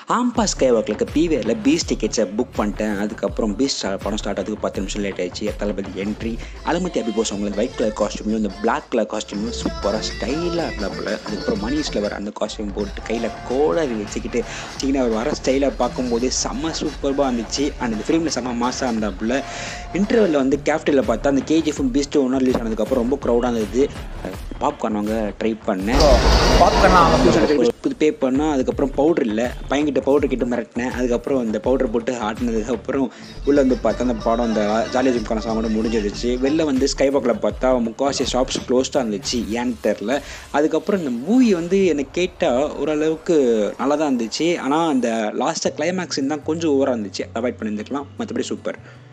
ஆம்பா sky வாக்கில் பிவிஆரில் piece டிக்கெட்ஸை book பண்ணிட்டேன் அதுக்கப்புறம் பீஸ் படம் ஸ்டார்ட் ஆகிறதுக்கு பத்து நிமிஷம் லேட் ஆயிடுச்சு தளபதி என்ட்ரி அலுமதி அபிபோஸ் அவங்களுக்கு ஒயிட் கலர் காஸ்டியூம்லையும் இந்த பிளாக் கலர் காஸ்டியூம்லையும் சூப்பராக ஸ்டைலாக இருந்தாப்புல அதுக்கப்புறம் மணிஷில் வர அந்த காஸ்டியூம் போட்டு கையில் கோடரி வச்சுக்கிட்டு சீனா அவர் வர ஸ்டைலை பார்க்கும்போது செம்ம சூப்பராக இருந்துச்சு அண்ட் இந்த ஃபிலிமில் செம்ம மாசாக இருந்தாப்புல இன்டர்வலில் வந்து கேப்டனில் பார்த்தா அந்த கேஜிஎஃப் பீஸ்ட்டு ஒன்றா ரிலீஸ் ஆனதுக்கப்புறம் ரொம்ப க்ரௌடாக இருந்தது பாப்கார்ன் வாங்க ட்ரை பண்ணேன் புது பே பண்ணால் அதுக்கப்புறம் பவுடர் இல்லை பையன்கிட்ட பவுடர் கிட்ட மிரட்டினேன் அதுக்கப்புறம் இந்த பவுடர் போட்டு ஆட்டினதுக்கப்புறம் உள்ளே வந்து பார்த்தா அந்த படம் அந்த ஜாலியாக ஜிம்கான சாங்கோட முடிஞ்சிருச்சு வெளில வந்து ஸ்கை பாக்கில் பார்த்தா முக்கால்வாசி ஷாப்ஸ் க்ளோஸ்டாக இருந்துச்சு ஏன்னு தெரில அதுக்கப்புறம் இந்த மூவி வந்து எனக்கு கேட்டால் ஓரளவுக்கு நல்லா தான் இருந்துச்சு ஆனால் அந்த லாஸ்ட்டாக கிளைமேக்ஸ் தான் கொஞ்சம் ஓவராக இருந்துச்சு அவாய்ட் பண்ணியிருந்துக்கலாம் மற்றபடி சூப்பர்